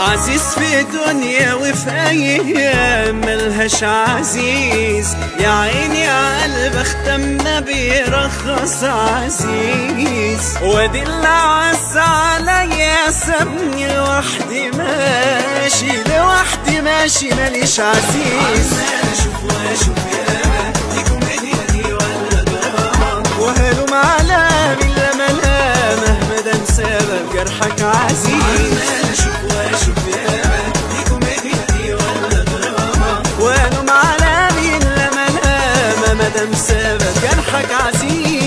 عزيز في دنيا وفي ايام ملهاش عزيز يا عيني يا قلب اختمنا بيرخص عزيز وادي اللي عز عليا سابني لوحدي ماشي لوحدي ماشي ماليش عزيز اشوف واشوف يا دي كوميديا دي ولا دراما وهلم على من لما مهما ده سبب جرحك عزيز اشوف واشوف يا دي كوميديا دي ولا دراما وهلم على من لما ما دام سبب جرحك عزيز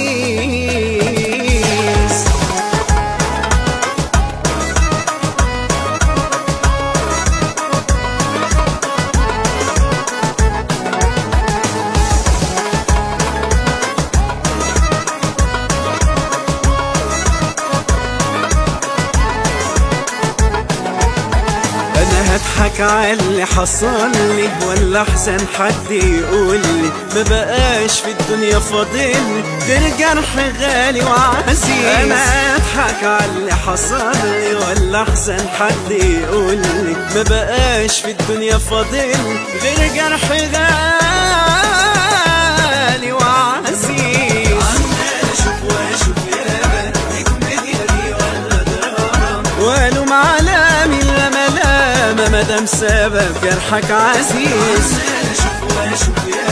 انا هضحك على اللي حصل لي ولا احسن حد يقول لي ما بقاش في الدنيا فاضل غير جرح غالي وعزيز انا هضحك على اللي حصل لي ولا احسن حد يقول لي ما بقاش في الدنيا فاضل غير جرح غالي وعزيز عمال اشوف واشوف يا دي كوميديا دي ولا دراما والوم على من لما لما مدام سبب جرحك عزيز عمال اشوف واشوف يا